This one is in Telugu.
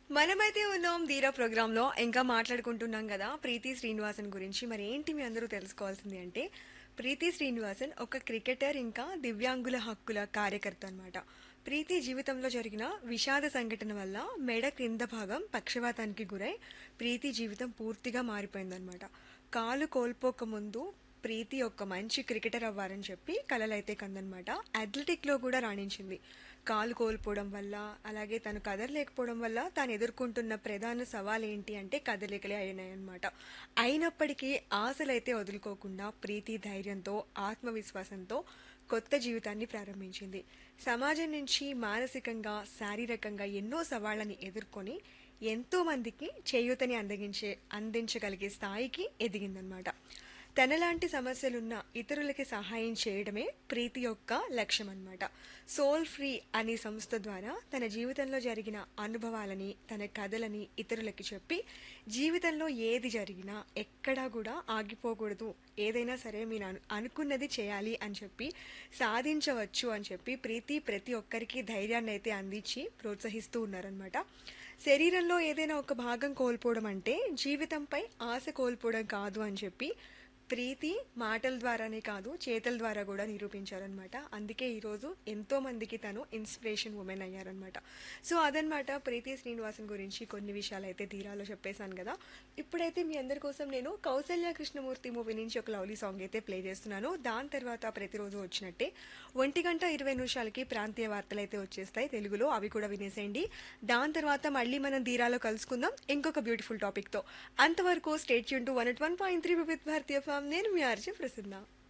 మనమైతే ఉన్నాం ధీరా ప్రోగ్రామ్ లో ఇంకా మాట్లాడుకుంటున్నాం కదా ప్రీతి శ్రీనివాసన్ గురించి మరి ఏంటి మీ అందరూ తెలుసుకోవాల్సింది అంటే ప్రీతి శ్రీనివాసన్ ఒక క్రికెటర్ ఇంకా దివ్యాంగుల హక్కుల కార్యకర్త అన్నమాట ప్రీతి జీవితంలో జరిగిన విషాద సంఘటన వల్ల మెడ క్రింద భాగం పక్షవాతానికి గురై ప్రీతి జీవితం పూర్తిగా మారిపోయిందనమాట కాలు కోల్పోక ముందు ప్రీతి ఒక మంచి క్రికెటర్ అవ్వారని చెప్పి కలలైతే కందనమాట అథ్లెటిక్ లో కూడా రాణించింది కాలు కోల్పోవడం వల్ల అలాగే తను కదలలేకపోవడం వల్ల తాను ఎదుర్కొంటున్న ప్రధాన సవాల్ ఏంటి అంటే కదలికలే అయినాయన్నమాట అయినప్పటికీ ఆశలైతే వదులుకోకుండా ప్రీతి ధైర్యంతో ఆత్మవిశ్వాసంతో కొత్త జీవితాన్ని ప్రారంభించింది సమాజం నుంచి మానసికంగా శారీరకంగా ఎన్నో సవాళ్ళని ఎదుర్కొని ఎంతో మందికి చేయూతని అందించే అందించగలిగే స్థాయికి ఎదిగిందనమాట తనలాంటి సమస్యలున్న ఇతరులకి సహాయం చేయడమే ప్రీతి యొక్క లక్ష్యం అన్నమాట సోల్ ఫ్రీ అనే సంస్థ ద్వారా తన జీవితంలో జరిగిన అనుభవాలని తన కథలని ఇతరులకి చెప్పి జీవితంలో ఏది జరిగినా ఎక్కడా కూడా ఆగిపోకూడదు ఏదైనా సరే మీరు అను- అనుకున్నది చేయాలి అని చెప్పి సాధించవచ్చు అని చెప్పి ప్రీతి ప్రతి ఒక్కరికి ధైర్యాన్ని అయితే అందించి ప్రోత్సహిస్తూ ఉన్నారనమాట శరీరంలో ఏదైనా ఒక భాగం కోల్పోవడం అంటే జీవితంపై ఆశ కోల్పోవడం కాదు అని చెప్పి ప్రీతి మాటల ద్వారానే కాదు చేతల ద్వారా కూడా నిరూపించారనమాట అందుకే ఈరోజు ఎంతో మందికి తను ఇన్స్పిరేషన్ ఉమెన్ అయ్యారనమాట సో అదనమాట ప్రీతి శ్రీనివాసన్ గురించి కొన్ని విషయాలు అయితే తీరాలో చెప్పేశాను కదా ఇప్పుడైతే మీ అందరి కోసం నేను కౌసల్య కృష్ణమూర్తి మూవీ నుంచి ఒక లవ్లీ సాంగ్ అయితే ప్లే చేస్తున్నాను దాని తర్వాత ప్రతిరోజు వచ్చినట్టే ఒంటి గంట ఇరవై నిమిషాలకి ప్రాంతీయ వార్తలు అయితే వచ్చేస్తాయి తెలుగులో అవి కూడా వినేసేయండి దాని తర్వాత మళ్ళీ మనం ధీరాలో కలుసుకుందాం ఇంకొక బ్యూటిఫుల్ టాపిక్తో అంతవరకు స్టేట్ యూన్ to one at one point three with Bharati FM నేను మీ ఆర్జే ప్రసిద్ధ